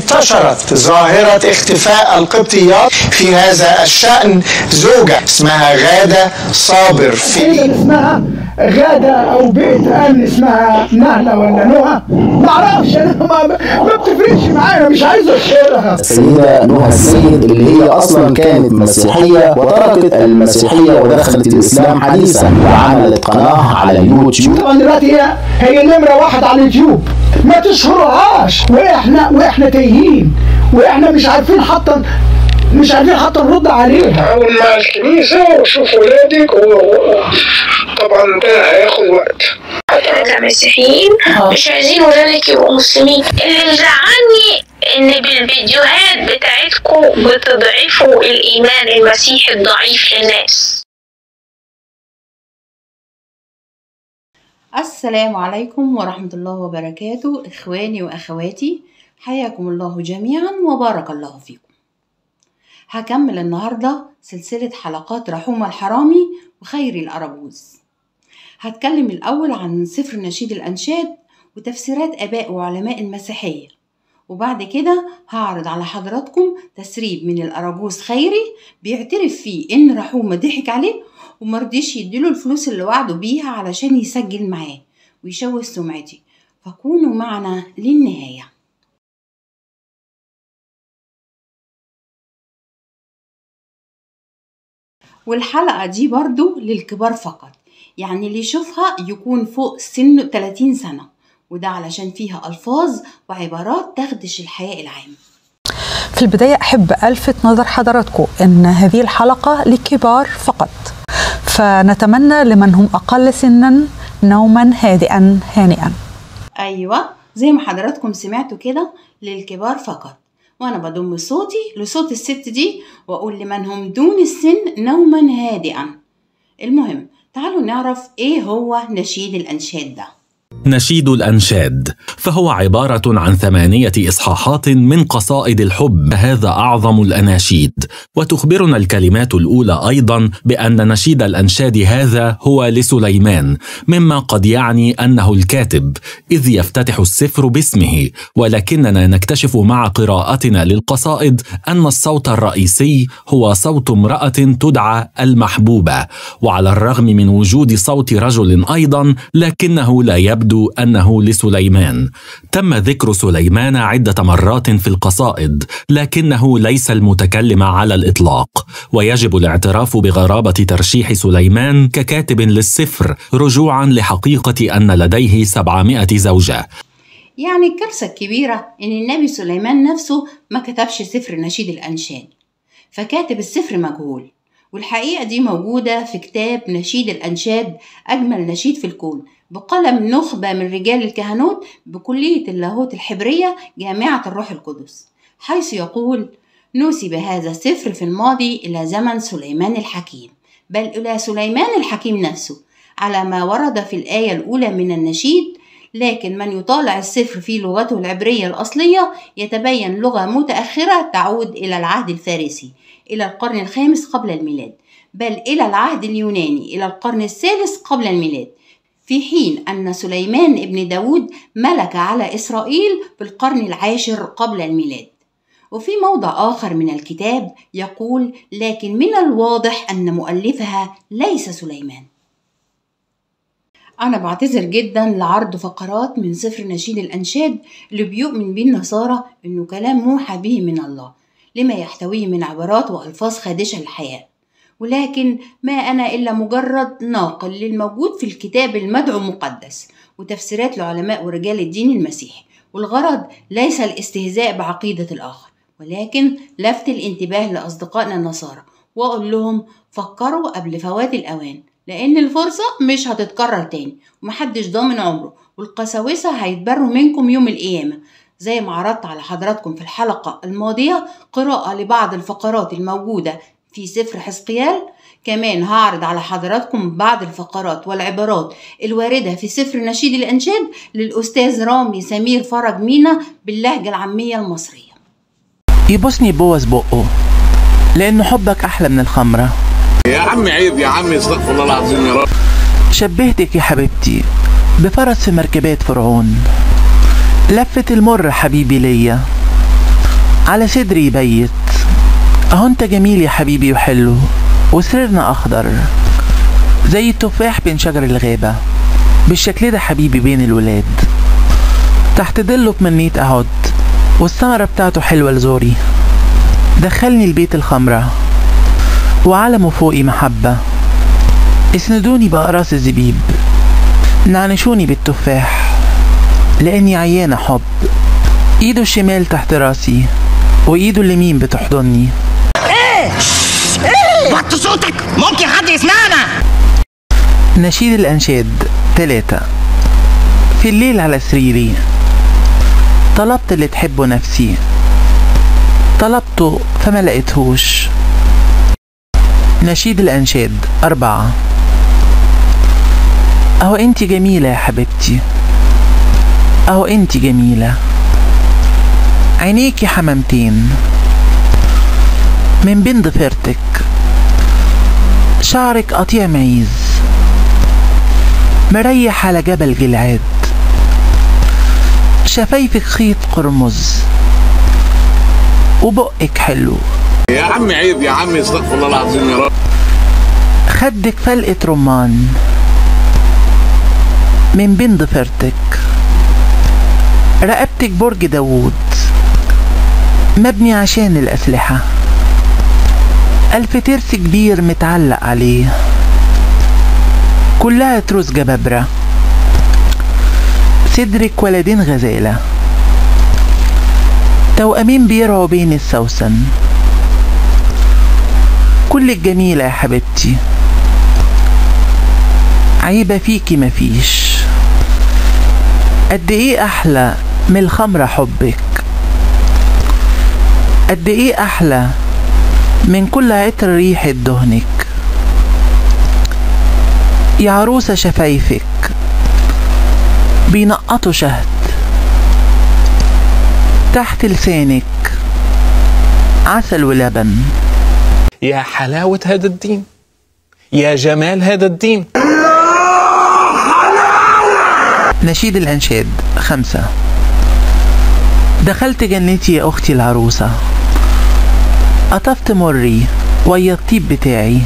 انتشرت ظاهرة اختفاء القبطيات في هذا الشأن زوجة اسمها غادة صابر في تقريبا اسمها غادة أو بيت أمن اسمها نهلة ولا نهى معرفش أنا ما, ما بتفرقش معايا مش عايز أشهرها السيدة نهى السيد اللي هي أصلا كانت مسيحية وتركت المسيحية ودخلت الإسلام حديثا وعملت قناة على اليوتيوب طبعا دلوقتي هي هي نمرة واحد على اليوتيوب ما تشهرهاش واحنا واحنا تايهين واحنا مش عارفين حتى مش عارفين حتى نرد عليها حاول مع الكنيسة وشوف ولادك وطبعا ده هياخد وقت احنا كمسيحيين مش عايزين ولادك يبقوا مسلمين اللي مزعلني ان بالفيديوهات بتاعتكم بتضعفوا الايمان المسيحي الضعيف للناس السلام عليكم ورحمة الله وبركاته إخواني وأخواتي حياكم الله جميعا وبارك الله فيكم هكمل النهاردة سلسلة حلقات رحومة الحرامي وخير الأرجوز هتكلم الأول عن سفر نشيد الأنشاد وتفسيرات آباء وعلماء المسيحية وبعد كده هعرض على حضراتكم تسريب من الأراجوز خيري بيعترف فيه إن رحومة ضحك عليه ومرضيش يديله الفلوس اللي وعده بيها علشان يسجل معاه ويشوه سمعتي فكونوا معنا للنهاية والحلقة دي برضو للكبار فقط يعني اللي يشوفها يكون فوق سن 30 سنة وده علشان فيها ألفاظ وعبارات تخدش الحياء العام في البداية أحب ألفت نظر حضراتكم أن هذه الحلقة لكبار فقط فنتمنى لمن هم أقل سنا نوما هادئا هانئا أيوة زي ما حضراتكم سمعتوا كده للكبار فقط وأنا بضم صوتي لصوت الست دي وأقول لمن هم دون السن نوما هادئا المهم تعالوا نعرف إيه هو نشيد الأنشاد ده نشيد الأنشاد فهو عبارة عن ثمانية إصحاحات من قصائد الحب هذا أعظم الأناشيد وتخبرنا الكلمات الأولى أيضا بأن نشيد الأنشاد هذا هو لسليمان مما قد يعني أنه الكاتب إذ يفتتح السفر باسمه ولكننا نكتشف مع قراءتنا للقصائد أن الصوت الرئيسي هو صوت امرأة تدعى المحبوبة وعلى الرغم من وجود صوت رجل أيضا لكنه لا يبدو يبدو انه لسليمان تم ذكر سليمان عده مرات في القصائد لكنه ليس المتكلم على الاطلاق ويجب الاعتراف بغرابه ترشيح سليمان ككاتب للسفر رجوعا لحقيقه ان لديه سبعمائه زوجه يعني الكارثة الكبيرة إن النبي سليمان نفسه ما كتبش سفر نشيد الأنشاد فكاتب السفر مجهول والحقيقة دي موجودة في كتاب نشيد الأنشاد أجمل نشيد في الكون بقلم نخبة من رجال الكهنوت بكلية اللاهوت الحبرية جامعة الروح القدس حيث يقول نسب هذا السفر في الماضي إلى زمن سليمان الحكيم بل إلى سليمان الحكيم نفسه على ما ورد في الآية الأولى من النشيد لكن من يطالع السفر في لغته العبرية الأصلية يتبين لغة متأخرة تعود إلى العهد الفارسي إلى القرن الخامس قبل الميلاد بل إلى العهد اليوناني إلى القرن الثالث قبل الميلاد في حين أن سليمان ابن داود ملك على إسرائيل في القرن العاشر قبل الميلاد وفي موضع آخر من الكتاب يقول لكن من الواضح أن مؤلفها ليس سليمان أنا بعتذر جدا لعرض فقرات من سفر نشيد الأنشاد اللي بيؤمن به النصارى إنه كلام موحى به من الله لما يحتويه من عبارات وألفاظ خادشة للحياة ولكن ما أنا إلا مجرد ناقل للموجود في الكتاب المدعو مقدس وتفسيرات لعلماء ورجال الدين المسيحي والغرض ليس الاستهزاء بعقيدة الآخر ولكن لفت الانتباه لأصدقائنا النصارى وأقول لهم فكروا قبل فوات الأوان لأن الفرصة مش هتتكرر تاني ومحدش ضامن عمره والقساوسة هيتبروا منكم يوم القيامة زي ما عرضت على حضراتكم في الحلقة الماضية قراءة لبعض الفقرات الموجودة في سفر حزقيال كمان هعرض على حضراتكم بعض الفقرات والعبارات الواردة في سفر نشيد الأنشاد للأستاذ رامي سمير فرج مينا باللهجة العامية المصرية يبوسني بوس بقه لأنه حبك أحلى من الخمرة يا عم عيب يا عم استغفر الله العظيم يا رب شبهتك يا حبيبتي بفرس في مركبات فرعون لفة المر حبيبي ليا على صدري يبيت اهو انت جميل يا حبيبي وحلو وسريرنا اخضر زي التفاح بين شجر الغابة بالشكل ده حبيبي بين الولاد تحت ظله تمنيت اقعد والثمرة بتاعته حلوة لزوري دخلني البيت الخمرة وعلمه فوقي محبة اسندوني بأقراص الزبيب نعنشوني بالتفاح لأني عيانة حب ايده الشمال تحت راسي وايده اليمين بتحضني ايه ايه وطي صوتك ممكن حد يسمعنا نشيد الأنشاد تلاتة في الليل على سريري طلبت اللي تحبه نفسي طلبته فما لقيتهوش نشيد الأنشاد أربعة أهو أنت جميلة يا حبيبتي أهو أنت جميلة عينيكي حمامتين من بين ضفيرتك شعرك قطيع معيز مريح على جبل جلعاد شفايفك خيط قرمز وبقك حلو يا عم عيب يا عم استغفر الله العظيم يا رب خدك فلقة رمان من بين ضفيرتك رقبتك برج داوود مبني عشان الأسلحة ألف ترس كبير متعلق عليه كلها تروس جبابرة صدرك ولدين غزالة توأمين بيرعوا بين السوسن كلك جميلة يا حبيبتي عيبة فيكي مفيش قد ايه احلى من الخمرة حبك قد ايه احلى من كل عطر ريحة دهنك يا عروسة شفايفك بينقطوا شهد تحت لسانك عسل ولبن يا حلاوة هذا الدين يا جمال هذا الدين نشيد الأنشاد خمسة دخلت جنتي يا أختي العروسة قطفت مري ويا الطيب بتاعي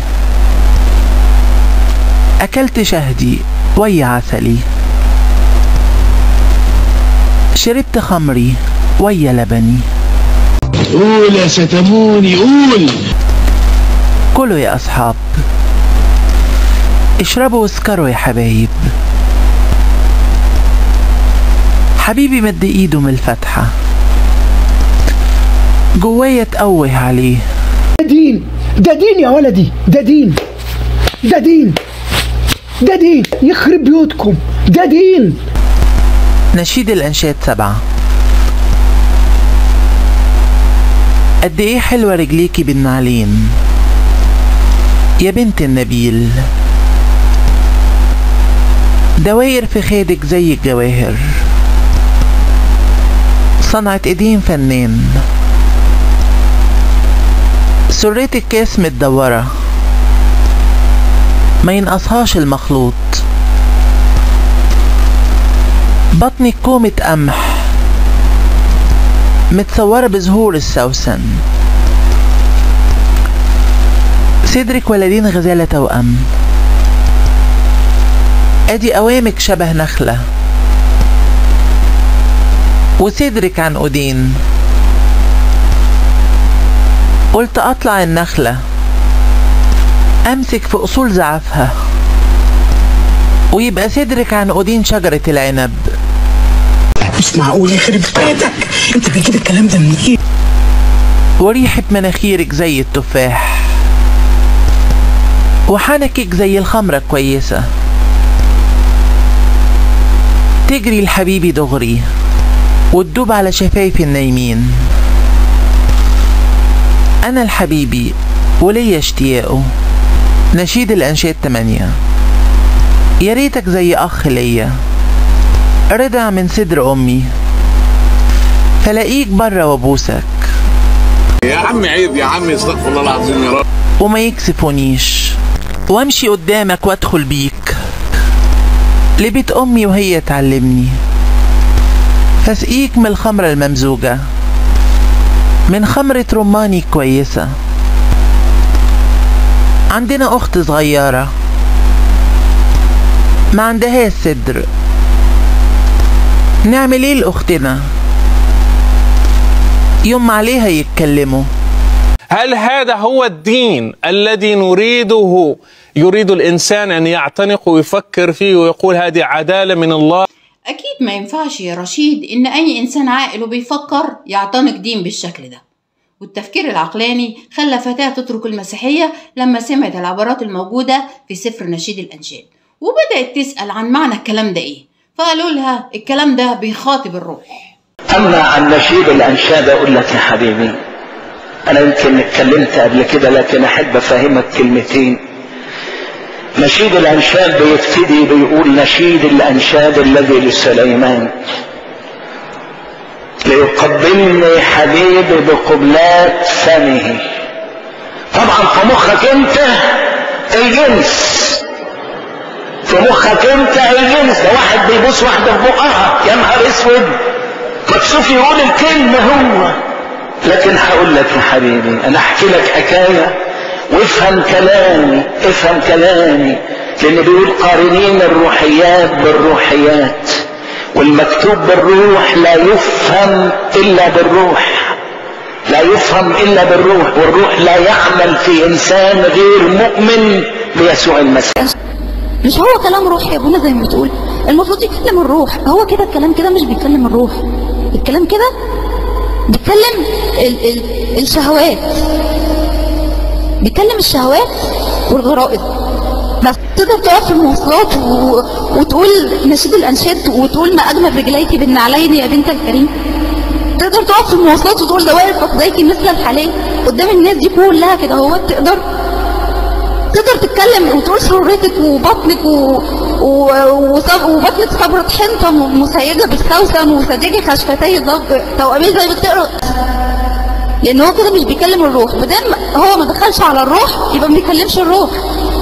أكلت شهدي ويا عسلي شربت خمري ويا لبني قول يا ستموني قول كلوا يا أصحاب اشربوا واسكروا يا حبايب حبيبي مد ايده من الفتحة جوايا تقوه عليه ده دين ده دين يا ولدي ده دين ده دين ده دين يخرب بيوتكم ده دين نشيد الأنشاد سبعة قد ايه حلوة رجليكي بالنعلين يا بنت النبيل دواير في خيدك زي الجواهر صنعة ايدين فنان سرية الكاس متدورة ما ينقصهاش المخلوط بطنك كومة قمح متصورة بزهور السوسن صدرك ولدين غزالة توأم ادي قوامك شبه نخلة وصدرك عنقودين قلت اطلع النخلة امسك في اصول زعفها ويبقى صدرك عنقودين شجرة العنب مش معقول يخرب بيتك انت بتجيب الكلام ده منين وريحة مناخيرك زي التفاح وحنكك زي الخمرة كويسة تجري لحبيبي دغري وتدوب على شفايفي النايمين أنا لحبيبي وليا اشتياقه نشيد الأنشاد تمانية يا ريتك زي أخ ليا رضع من صدر أمي فلاقيك برا وابوسك يا عم عيب يا عم استغفر الله العظيم يا رب وما يكسفونيش وامشي قدامك وادخل بيك لبيت امي وهي تعلمني فاسقيك من الخمرة الممزوجة من خمرة رماني كويسة عندنا أخت صغيرة ما عندهاش صدر نعمل ايه لأختنا يوم عليها يتكلموا هل هذا هو الدين الذي نريده يريد الإنسان أن يعتنق ويفكر فيه ويقول هذه عدالة من الله أكيد ما ينفعش يا رشيد إن أي إنسان عاقل وبيفكر يعتنق دين بالشكل ده والتفكير العقلاني خلى فتاة تترك المسيحية لما سمعت العبارات الموجودة في سفر نشيد الأنشاد وبدأت تسأل عن معنى الكلام ده إيه فقالوا لها الكلام ده بيخاطب الروح أما عن نشيد الأنشاد أقول لك يا حبيبي أنا يمكن اتكلمت قبل كده لكن أحب أفهمك كلمتين نشيد الأنشاد بيبتدي بيقول نشيد الأنشاد الذي لسليمان ليقبلني حبيبي بقبلات فمه طبعا في مخك انت الجنس في مخك انت الجنس ده واحد بيبوس واحده في بقها يا نهار اسود مكسوف يقول الكلمه هو لكن هقول لك يا حبيبي انا احكي لك حكايه وافهم كلامي افهم كلامي لان بيقول قارنين الروحيات بالروحيات والمكتوب بالروح لا يفهم الا بالروح لا يفهم الا بالروح والروح لا يعمل في انسان غير مؤمن بيسوع المسيح مش هو كلام روح يا ابونا زي ما بتقول المفروض يتكلم الروح هو كده الكلام كده مش بيتكلم الروح الكلام كده بيتكلم ال ال الشهوات بيتكلم الشهوات والغرائز بس تقدر تقف في المواصلات و... وتقول نشيد الانشاد وتقول ما اجمل رجليك بالنعلين يا بنت الكريم تقدر تقف في المواصلات وتقول دوائر فقديك مثل الحلال قدام الناس دي كلها كده هو تقدر تقدر تتكلم وتقول سرورتك وبطنك و... و... وصب... وبطنك صبرة حنطة مسيجة بالسوسن وسديجك خشفتي ضب توأمين زي بتقرا لان هو كده مش بيكلم الروح مادام هو ما دخلش على الروح يبقى ما بيكلمش الروح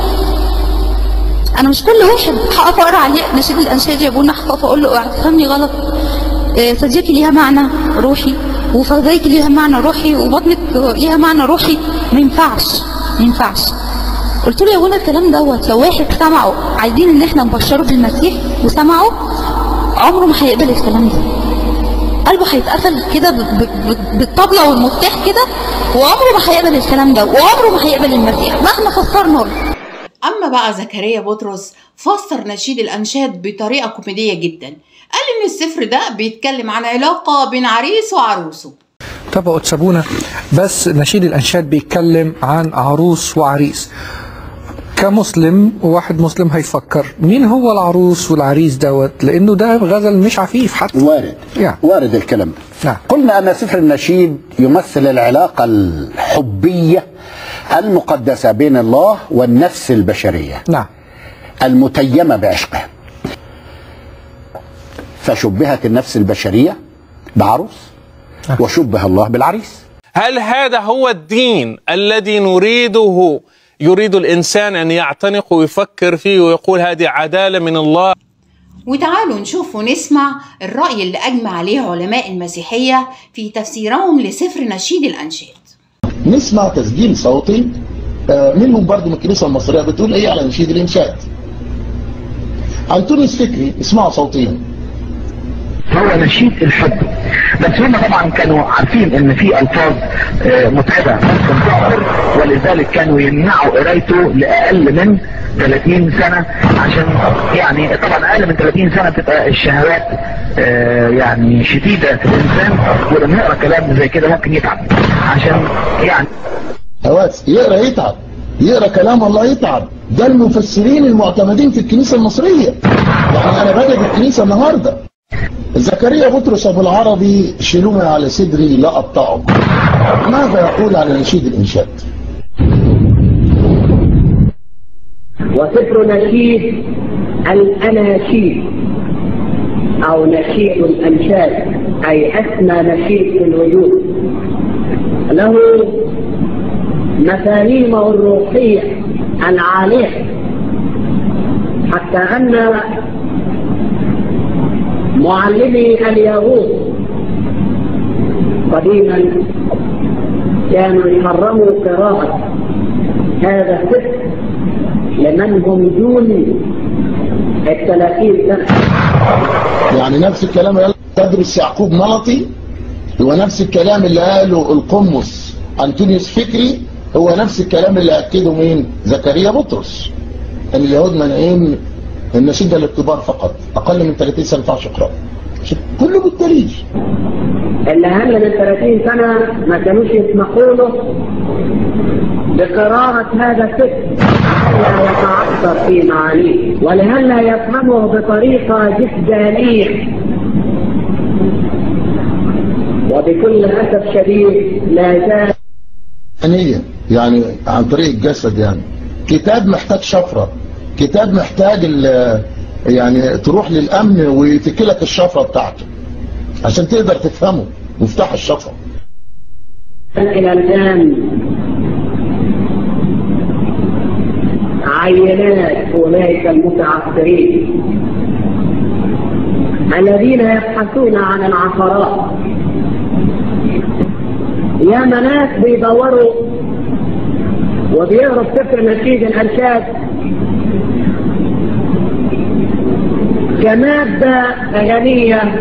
انا مش كل واحد هقف اقرا عليه نشيد الانشاد يا ابونا هقف اقول له اوعى تفهمني غلط إيه، صديقي ليها معنى روحي وفضيك ليها معنى روحي وبطنك ليها معنى روحي ما ينفعش ما ينفعش قلت له يا ابونا الكلام دوت لو واحد سمعه عايزين ان احنا نبشره بالمسيح وسمعه عمره ما هيقبل الكلام ده قلبه هيتقفل كده ب- ب- ب- بالطبلة والمفتاح كده وعمره ما هيقبل الكلام ده وعمره ما هيقبل المسيح مهما فسرنا له أما بقى زكريا بطرس فسر نشيد الأنشاد بطريقة كوميدية جدا قال إن السفر ده بيتكلم عن علاقة بين عريس وعروسه طب قدس ابونا بس نشيد الانشاد بيتكلم عن عروس وعريس كمسلم وواحد مسلم هيفكر مين هو العروس والعريس دوت لانه ده غزل مش عفيف حتى وارد يعني. وارد الكلام ده نعم. قلنا أن سفر النشيد يمثل العلاقة الحبية المقدسة بين الله والنفس البشرية نعم المتيمة بعشقه فشبهت النفس البشرية بعروس وشبه الله بالعريس هل هذا هو الدين الذي نريده يريد الإنسان أن يعتنق ويفكر فيه ويقول هذه عدالة من الله وتعالوا نشوف ونسمع الرأي اللي أجمع عليه علماء المسيحية في تفسيرهم لسفر نشيد الأنشاد نسمع تسجيل صوتي آه، منهم برضه من الكنيسه المصريه بتقول ايه على نشيد الانشاد انطونيوس فكري اسمعوا صوتيا هو نشيد الحب بس هم طبعا كانوا عارفين ان في الفاظ آه، متعبه ممكن تظهر ولذلك كانوا يمنعوا قرايته لاقل من 30 سنه عشان يعني طبعا اقل من 30 سنه تبقى الشهوات آه، يعني شديده في الانسان ولما يقرا كلام زي كده ممكن يتعب عشان يعني هواس يقرا يتعب يقرا كلام الله يتعب ده المفسرين المعتمدين في الكنيسه المصريه يعني انا بدأ الكنيسه النهارده زكريا بطرس ابو العربي شيلوني على صدري لا اقطعه ماذا يقول على نشيد الانشاد وسفر نشيد الأناشيد أو نشيد الأنشاد أي أسمى نشيد في الوجود له مفاهيمه الروحية العالية حتى أن معلمي اليهود قديما كانوا يحرموا قراءة هذا السفر لمن هم دون الثلاثين سنة يعني نفس الكلام اللي قال تدرس يعقوب ملطي هو نفس الكلام اللي قاله القمص أنطونيوس فكري هو نفس الكلام اللي أكده مين زكريا بطرس أن اليهود مانعين النشيد ده للكبار فقط أقل من 30 سنة ما ينفعش يقرأ كله بالدليل اللي أقل من 30 سنة ما كانوش يسمحوا له بقراءة هذا السفر لئلا يتعثر في معانيه ولئلا يفهمه بطريقة جدالية وبكل أسف شديد لا زال ثانية يعني عن طريق الجسد يعني كتاب محتاج شفرة كتاب محتاج ال- يعني تروح للأمن ويتكلك الشفرة بتاعته عشان تقدر تفهمه مفتاح الشفرة إلى الآن عينات أولئك المتعثرين الذين يبحثون عن العثرات يا ناس بيدوروا وبيقروا في سفر نشيد الأنشاد كمادة غنية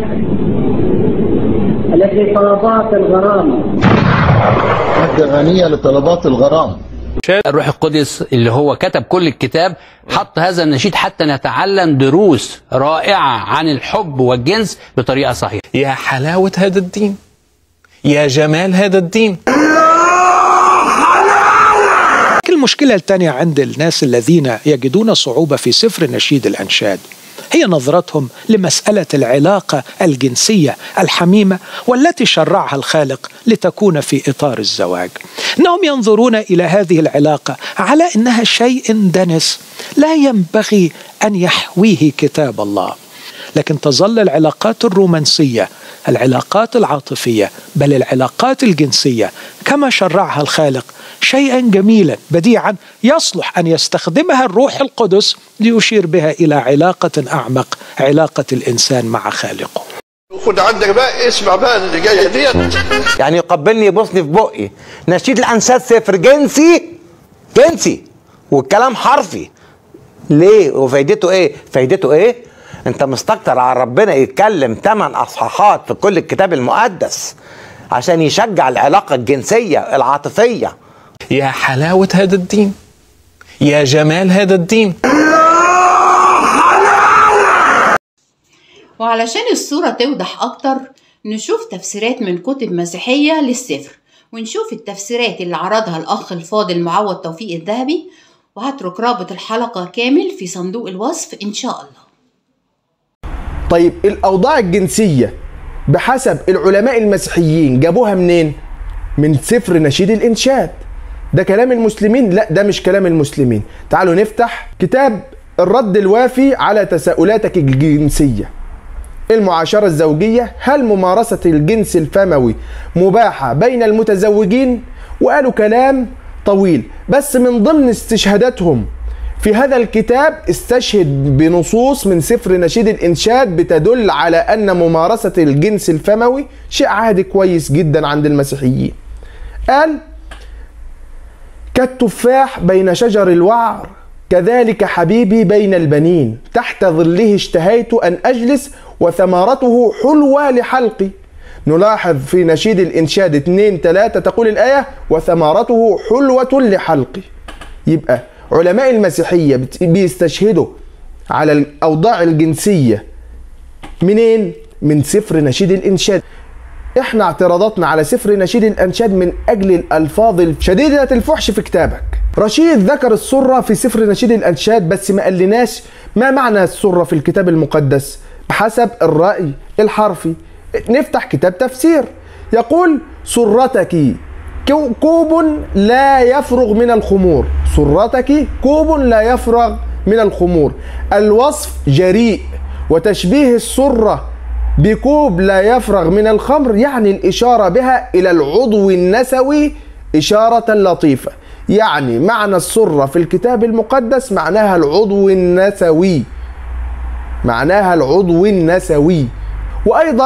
التي طلبات الغرام مادة غنية لطلبات الغرام الروح القدس اللي هو كتب كل الكتاب حط هذا النشيد حتى نتعلم دروس رائعة عن الحب والجنس بطريقة صحيحة يا حلاوة هذا الدين يا جمال هذا الدين المشكلة الثانية عند الناس الذين يجدون صعوبة في سفر نشيد الأنشاد هي نظرتهم لمسألة العلاقة الجنسية الحميمة والتي شرعها الخالق لتكون في إطار الزواج. إنهم ينظرون إلى هذه العلاقة على إنها شيء دنس لا ينبغي أن يحويه كتاب الله. لكن تظل العلاقات الرومانسية العلاقات العاطفية بل العلاقات الجنسية كما شرعها الخالق شيئا جميلا بديعا يصلح ان يستخدمها الروح القدس ليشير بها الى علاقه اعمق علاقه الانسان مع خالقه خد عندك بقى اسمع بقى اللي جايه ديت يعني يقبلني يبوسني في بقي نشيد الانساد صفر جنسي جنسي والكلام حرفي ليه وفايدته ايه فايدته ايه انت مستكتر على ربنا يتكلم ثمان اصحاحات في كل الكتاب المقدس عشان يشجع العلاقه الجنسيه العاطفيه يا حلاوة هذا الدين يا جمال هذا الدين وعلشان الصورة توضح أكتر نشوف تفسيرات من كتب مسيحية للسفر ونشوف التفسيرات اللي عرضها الأخ الفاضل معوض توفيق الذهبي وهترك رابط الحلقة كامل في صندوق الوصف إن شاء الله طيب الأوضاع الجنسية بحسب العلماء المسيحيين جابوها منين؟ من سفر نشيد الإنشاد ده كلام المسلمين؟ لا ده مش كلام المسلمين تعالوا نفتح كتاب الرد الوافي على تساؤلاتك الجنسية المعاشرة الزوجية هل ممارسة الجنس الفموي مباحة بين المتزوجين وقالوا كلام طويل بس من ضمن استشهاداتهم في هذا الكتاب استشهد بنصوص من سفر نشيد الإنشاد بتدل على أن ممارسة الجنس الفموي شيء عادي كويس جدا عند المسيحيين قال كالتفاح بين شجر الوعر كذلك حبيبي بين البنين تحت ظله اشتهيت أن أجلس وثمرته حلوة لحلقي نلاحظ في نشيد الإنشاد 2 3 تقول الآية وثمرته حلوة لحلقي يبقى علماء المسيحية بت- بيستشهدوا على الأوضاع الجنسية منين؟ من سفر نشيد الإنشاد احنا اعتراضاتنا على سفر نشيد الانشاد من اجل الالفاظ الشديده الفحش في كتابك رشيد ذكر السره في سفر نشيد الانشاد بس ما قالناش ما معنى السره في الكتاب المقدس بحسب الراي الحرفي نفتح كتاب تفسير يقول سرتك كو- كوب لا يفرغ من الخمور سرتك كوب لا يفرغ من الخمور الوصف جريء وتشبيه السره بكوب لا يفرغ من الخمر يعني الإشارة بها إلى العضو النسوي إشارة لطيفة يعني معنى السرة في الكتاب المقدس معناها العضو النسوي معناها العضو النسوي وأيضا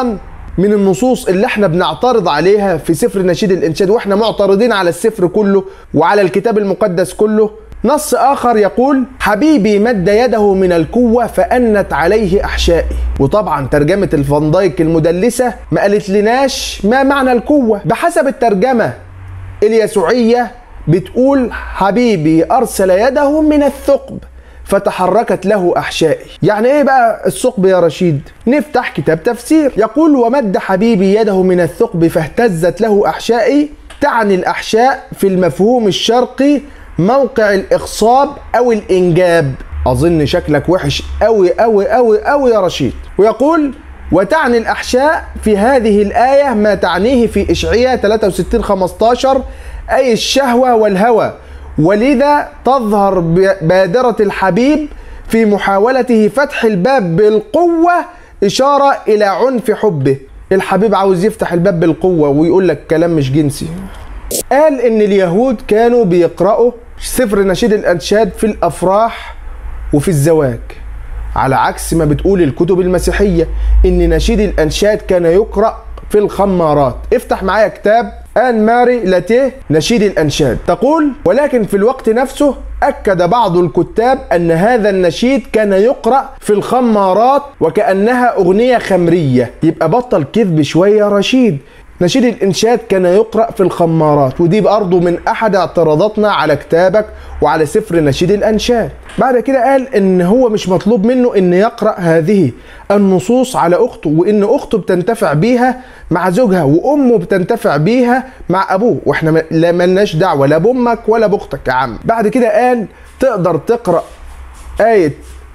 من النصوص اللي احنا بنعترض عليها في سفر نشيد الانشاد واحنا معترضين على السفر كله وعلى الكتاب المقدس كله نص اخر يقول حبيبي مد يده من القوه فانت عليه احشائي وطبعا ترجمه الفان دايك المدلسه ما قالت لناش ما معنى القوه بحسب الترجمه اليسوعيه بتقول حبيبي ارسل يده من الثقب فتحركت له احشائي يعني ايه بقى الثقب يا رشيد نفتح كتاب تفسير يقول ومد حبيبي يده من الثقب فاهتزت له احشائي تعني الاحشاء في المفهوم الشرقي موقع الاخصاب او الانجاب اظن شكلك وحش قوي قوي قوي قوي يا رشيد ويقول وتعني الاحشاء في هذه الايه ما تعنيه في اشعياء 63 15 اي الشهوه والهوى ولذا تظهر بادرة الحبيب في محاولته فتح الباب بالقوة إشارة إلى عنف حبه الحبيب عاوز يفتح الباب بالقوة ويقول لك كلام مش جنسي قال إن اليهود كانوا بيقرأوا سفر نشيد الأنشاد في الأفراح وفي الزواج على عكس ما بتقول الكتب المسيحية إن نشيد الأنشاد كان يقرأ في الخمارات افتح معايا كتاب آن ماري لاتيه نشيد الأنشاد تقول ولكن في الوقت نفسه أكد بعض الكتاب أن هذا النشيد كان يقرأ في الخمارات وكأنها أغنية خمرية يبقى بطل كذب شوية رشيد نشيد الإنشاد كان يقرأ في الخمارات ودي برضه من أحد اعتراضاتنا على كتابك وعلى سفر نشيد الأنشاد بعد كده قال إن هو مش مطلوب منه إن يقرأ هذه النصوص على أخته وإن أخته بتنتفع بيها مع زوجها وأمه بتنتفع بيها مع أبوه وإحنا لا ملناش دعوة لا بأمك ولا بأختك يا عم بعد كده قال تقدر تقرأ آية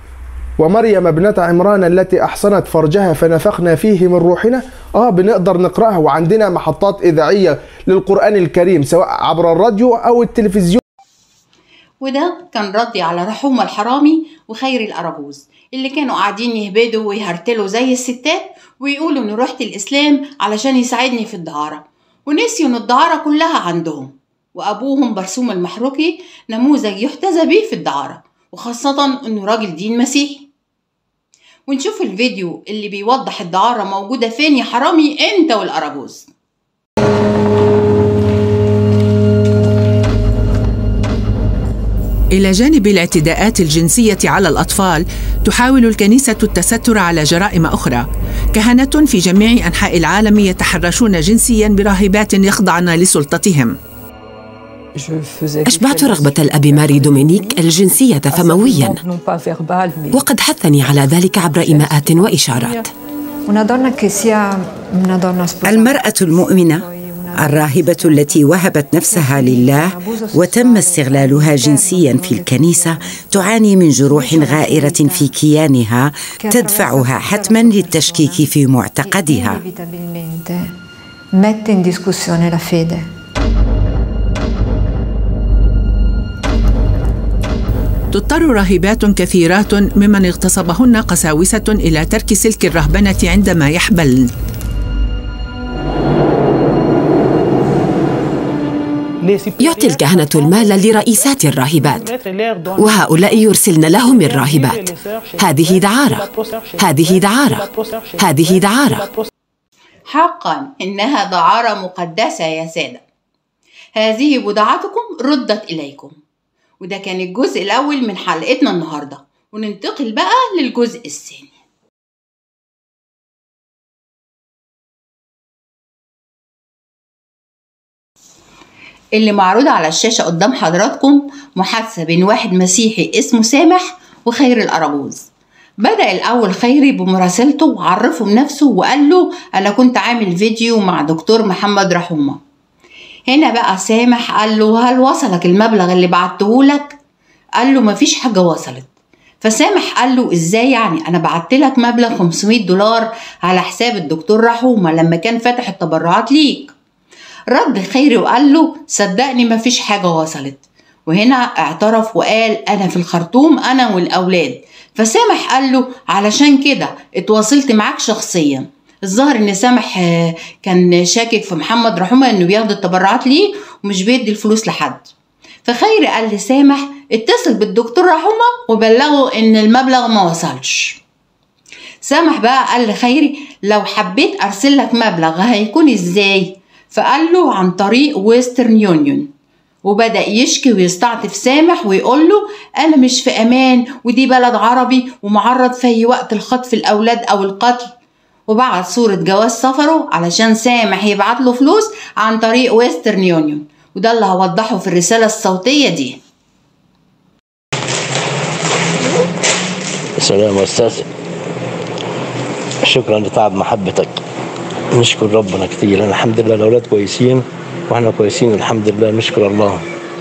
ومريم ابنة عمران التي أحصنت فرجها فنفخنا فيه من روحنا آه بنقدر نقرأها وعندنا محطات إذاعية للقرآن الكريم سواء عبر الراديو أو التلفزيون وده كان ردي على رحوم الحرامي وخير الأراجوز اللي كانوا قاعدين يهبدوا ويهرتلوا زي الستات ويقولوا إن رحت الإسلام علشان يساعدني في الدعارة ونسيوا إن الدعارة كلها عندهم وأبوهم برسوم المحروكي نموذج يحتذى به في الدعارة وخاصة إنه راجل دين مسيحي ونشوف الفيديو اللي بيوضح الدعارة موجودة فين يا حرامي انت والأراجوز إلى جانب الاعتداءات الجنسية على الأطفال تحاول الكنيسة التستر على جرائم أخرى كهنة في جميع أنحاء العالم يتحرشون جنسيا براهبات يخضعن لسلطتهم أشبعت رغبة الأب ماري دومينيك الجنسية فمويا وقد حثني على ذلك عبر إيماءات وإشارات المرأة المؤمنة الراهبة التي وهبت نفسها لله وتم استغلالها جنسيا في الكنيسة تعاني من جروح غائرة في كيانها تدفعها حتما للتشكيك في معتقدها تضطر راهبات كثيرات ممن اغتصبهن قساوسة إلى ترك سلك الرهبنة عندما يحبلن يعطي الكهنة المال لرئيسات الراهبات وهؤلاء يرسلن لهم الراهبات هذه دعارة هذه دعارة هذه دعارة حقا إنها دعارة مقدسة يا سادة هذه بضاعتكم ردت إليكم وده كان الجزء الأول من حلقتنا النهاردة وننتقل بقى للجزء الثاني اللي معروض على الشاشة قدام حضراتكم محادثة بين واحد مسيحي اسمه سامح وخير الأراجوز بدأ الأول خيري بمراسلته وعرفه بنفسه وقال له أنا كنت عامل فيديو مع دكتور محمد رحومة هنا بقى سامح قال له هل وصلك المبلغ اللي بعته لك قال له مفيش حاجة وصلت فسامح قال له ازاي يعني انا بعت لك مبلغ 500 دولار على حساب الدكتور رحومة لما كان فاتح التبرعات ليك رد خيري وقال له صدقني مفيش حاجة وصلت وهنا اعترف وقال انا في الخرطوم انا والاولاد فسامح قال له علشان كده اتواصلت معاك شخصيا الظاهر ان سامح كان شاكك في محمد رحومة انه بياخد التبرعات ليه ومش بيدي الفلوس لحد فخيري قال لسامح اتصل بالدكتور رحومة وبلغه ان المبلغ ما وصلش سامح بقى قال لخيري لو حبيت أرسل لك مبلغ هيكون إزاي؟ فقال له عن طريق ويسترن يونيون وبدأ يشكي ويستعطف سامح ويقول له أنا مش في أمان ودي بلد عربي ومعرض في أي وقت لخطف الأولاد أو القتل وبعت صورة جواز سفره علشان سامح يبعت له فلوس عن طريق ويسترن يونيون وده اللي هوضحه في الرسالة الصوتية دي سلام يا أستاذ شكرا لتعب محبتك نشكر ربنا كتير أنا الحمد لله الأولاد كويسين وإحنا كويسين الحمد لله نشكر الله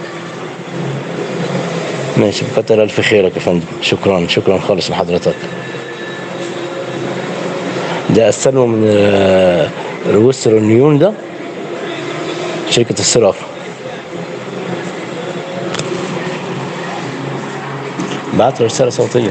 ماشي كتر ألف خيرك يا فندم شكرا شكرا خالص لحضرتك ده استلمه من آه، الوسترن يون ده شركة الصرافة بعت له رسالة صوتية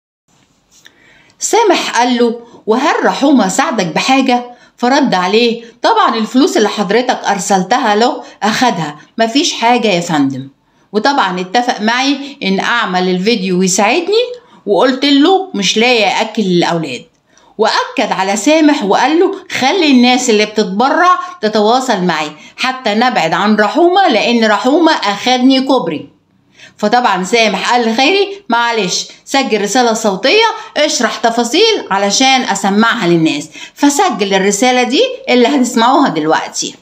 سامح قال له وهل رحومة ساعدك بحاجة؟ فرد عليه طبعا الفلوس اللي حضرتك أرسلتها له أخدها مفيش حاجة يا فندم وطبعا اتفق معي إن أعمل الفيديو ويساعدني وقلت له مش لاقي أكل للأولاد وأكد على سامح وقال له خلي الناس اللي بتتبرع تتواصل معي حتى نبعد عن رحومة لأن رحومة أخدني كوبري فطبعا سامح قال لخيري معلش سجل رسالة صوتية اشرح تفاصيل علشان أسمعها للناس فسجل الرسالة دي اللي هتسمعوها دلوقتي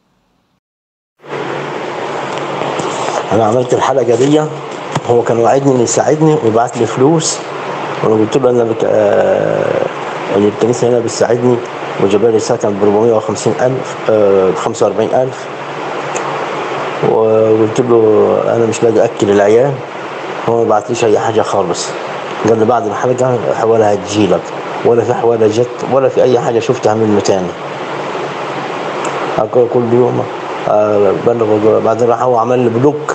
أنا عملت الحلقة دي هو كان وعدني إنه يساعدني ويبعت لي فلوس وأنا قلت له أنا بك... آه... إن الكنيسة هنا بتساعدني وجاب لي سكن ب 450 ألف ب 45 ألف وقلت له أنا مش لاقي أكل العيال هو ما بعتليش أي حاجة خالص قال لي بعد الحلقة حوالها هتجيلك ولا في حوالها جت ولا في أي حاجة شفتها منه تاني أقول كل يوم آه، بلغ بعدين راح هو عمل لي بلوك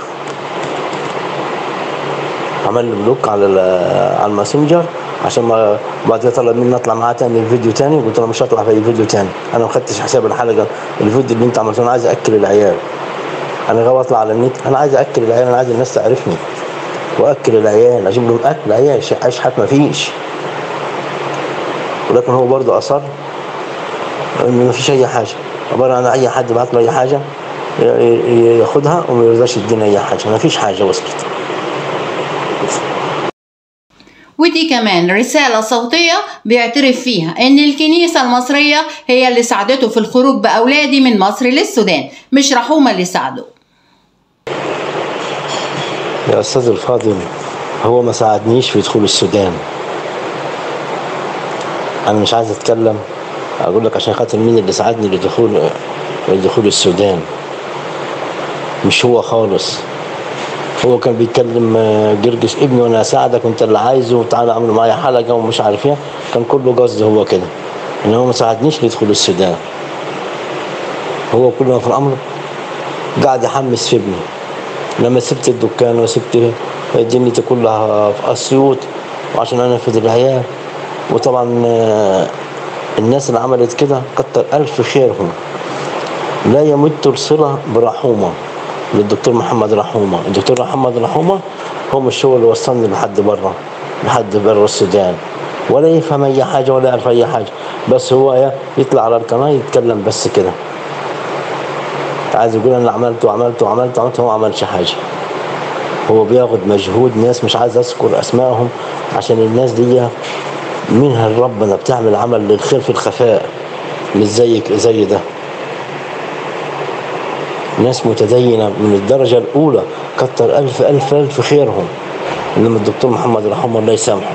عمل لي بلوك على ال- على الماسنجر عشان ما بعد كده طلب مني اطلع معاه تاني الفيديو تاني قلت له مش هطلع في اي فيديو تاني انا ما خدتش حساب الحلقه الفيديو اللي انت عملته انا عايز اكل العيال انا غاوي اطلع على النت انا عايز اكل العيال انا عايز الناس تعرفني واكل العيال اجيب لهم اكل عيش عيش حتى ما فيش ولكن هو برضه اصر ان ما فيش اي حاجه عباره عن اي حد بعت له اي حاجه ي- ي- ياخدها وما يرضاش يدينا اي حاجه ما فيش حاجه وصلت ودي كمان رسالة صوتية بيعترف فيها إن الكنيسة المصرية هي اللي ساعدته في الخروج بأولادي من مصر للسودان مش رحومة اللي ساعده يا استاذ الفاضل هو ما ساعدنيش في دخول السودان انا مش عايز اتكلم اقول لك عشان خاطر مين اللي ساعدني لدخول لدخول السودان مش هو خالص هو كان بيتكلم آه، جرجس ابني وانا اساعدك وانت اللي عايزه وتعالى اعمل معايا حلقه ومش عارف ايه كان كله قصد هو كده ان هو ما ساعدنيش لدخول السودان هو كل ما في الامر قاعد يحمس في ابني لما سبت الدكان وسبت دنيتي كلها في اسيوط وعشان انفذ العيال وطبعا آه، الناس اللي عملت كده كتر الف خيرهم لا يمت الصله برحومه للدكتور محمد رحومه الدكتور محمد رحومه هو مش هو اللي وصلني لحد بره لحد بره السودان ولا يفهم اي حاجه ولا يعرف اي حاجه بس هو إيه، يطلع على القناه يتكلم بس كده عايز يقول انا عملت وعملت وعملت وعملت هو ما عملش حاجه هو بياخد مجهود ناس مش عايز اذكر اسمائهم عشان الناس دي منها ربنا بتعمل عمل للخير في الخفاء مش زيك زي ده ناس متدينة من الدرجة الأولى كتر ألف ألف ألف خيرهم إنما الدكتور محمد رحمه الله يسامحه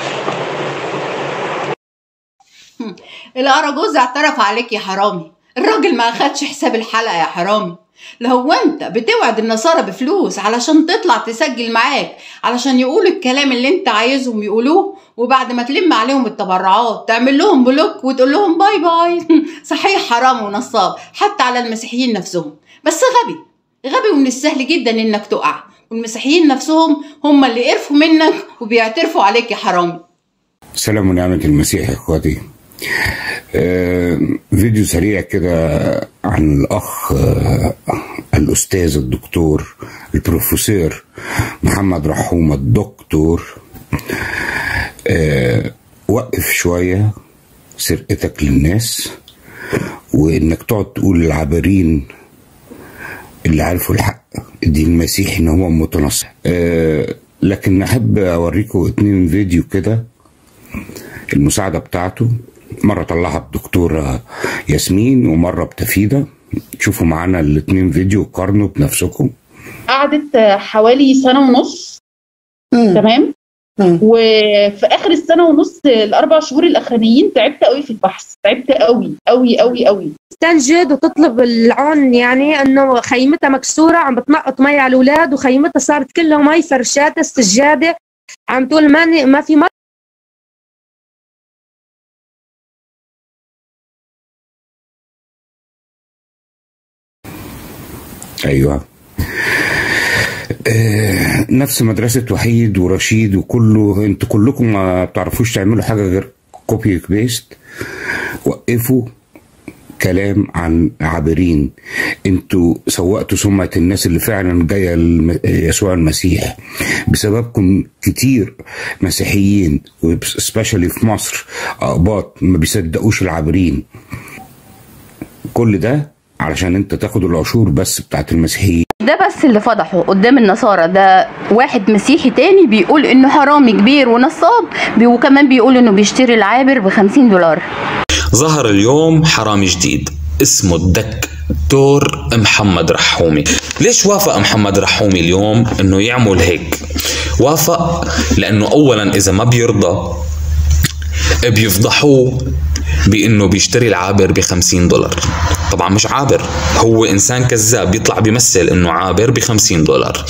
الأراجوز اعترف عليك يا حرامي الراجل ما أخدش حساب الحلقة يا حرامي لو انت بتوعد النصارى بفلوس علشان تطلع تسجل معاك علشان يقولوا الكلام اللي انت عايزهم يقولوه وبعد ما تلم عليهم التبرعات تعمل لهم بلوك وتقول لهم باي باي صحيح حرام ونصاب حتى على المسيحيين نفسهم بس غبي غبي ومن السهل جدا انك تقع والمسيحيين نفسهم هم اللي قرفوا منك وبيعترفوا عليك يا حرامي سلام ونعمة المسيح يا اخواتي آه فيديو سريع كده عن الاخ آه الاستاذ الدكتور البروفيسور محمد رحومة الدكتور آه وقف شوية سرقتك للناس وانك تقعد تقول للعابرين اللي عرفوا الحق الدين المسيحي ان هو متنصر أه لكن احب اوريكم اتنين فيديو كده المساعدة بتاعته مرة طلعها بدكتورة ياسمين ومرة بتفيدة شوفوا معانا الاتنين فيديو قارنوا بنفسكم قعدت حوالي سنة ونص تمام وفي اخر السنه ونص الاربع شهور الاخرانيين تعبت قوي في البحث تعبت قوي قوي قوي قوي تستنجد وتطلب العون يعني انه خيمتها مكسوره عم بتنقط مي على الاولاد وخيمتها صارت كلها مي فرشاتها السجاده عم تقول ما ما في مي ايوه آه نفس مدرسة وحيد ورشيد وكله انتوا كلكم ما بتعرفوش تعملوا حاجة غير كوبي بيست وقفوا كلام عن عابرين انتوا سوقتوا سمعة الناس اللي فعلا جاية يسوع المسيح بسببكم كتير مسيحيين وسبيشالي في مصر اقباط ما بيصدقوش العابرين كل ده علشان انت تاخد العشور بس بتاعت المسيحيين ده بس اللي فضحه قدام النصارى ده واحد مسيحي تاني بيقول انه حرامي كبير ونصاب وكمان بيقول انه بيشتري العابر ب 50 دولار ظهر اليوم حرامي جديد اسمه الدكتور محمد رحومي ليش وافق محمد رحومي اليوم انه يعمل هيك وافق لانه اولا اذا ما بيرضى بيفضحوه بانه بيشتري العابر ب 50 دولار طبعا مش عابر هو انسان كذاب بيطلع بيمثل انه عابر ب 50 دولار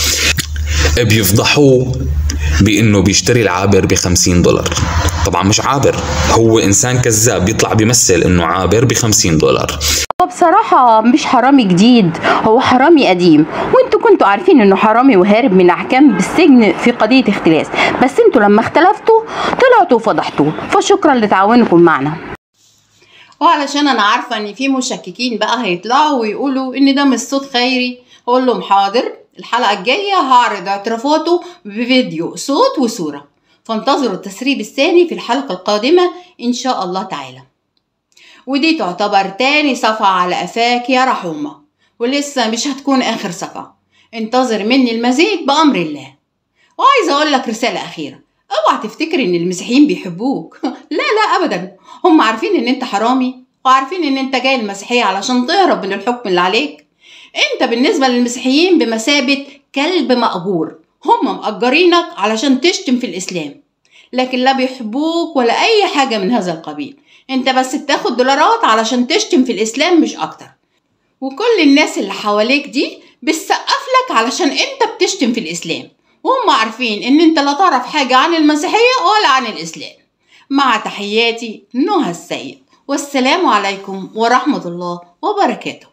بيفضحوه بانه بيشتري العابر ب 50 دولار طبعا مش عابر هو انسان كذاب بيطلع بيمثل انه عابر ب 50 دولار هو بصراحة مش حرامي جديد هو حرامي قديم وانتوا كنتوا عارفين انه حرامي وهارب من احكام بالسجن في قضية اختلاس بس انتوا لما اختلفتوا طلعتوا وفضحتوه فشكرا لتعاونكم معنا وعلشان انا عارفه ان في مشككين بقى هيطلعوا ويقولوا ان ده مش صوت خيري اقول لهم حاضر الحلقه الجايه هعرض اعترافاته بفيديو صوت وصوره فانتظروا التسريب الثاني في الحلقه القادمه ان شاء الله تعالى ودي تعتبر تاني صفعة على قفاك يا رحومة ولسه مش هتكون آخر صفعة انتظر مني المزيد بأمر الله وعايزة أقول لك رسالة أخيرة اوعى تفتكر ان المسيحيين بيحبوك لا لا ابدا هم عارفين ان انت حرامي وعارفين ان انت جاي المسيحيه علشان تهرب من الحكم اللي عليك انت بالنسبه للمسيحيين بمثابه كلب مأجور هم مأجرينك علشان تشتم في الاسلام لكن لا بيحبوك ولا اي حاجه من هذا القبيل انت بس بتاخد دولارات علشان تشتم في الاسلام مش اكتر وكل الناس اللي حواليك دي بتسقف لك علشان انت بتشتم في الاسلام وهم عارفين ان انت لا تعرف حاجة عن المسيحية ولا عن الاسلام مع تحياتي نهى السيد والسلام عليكم ورحمة الله وبركاته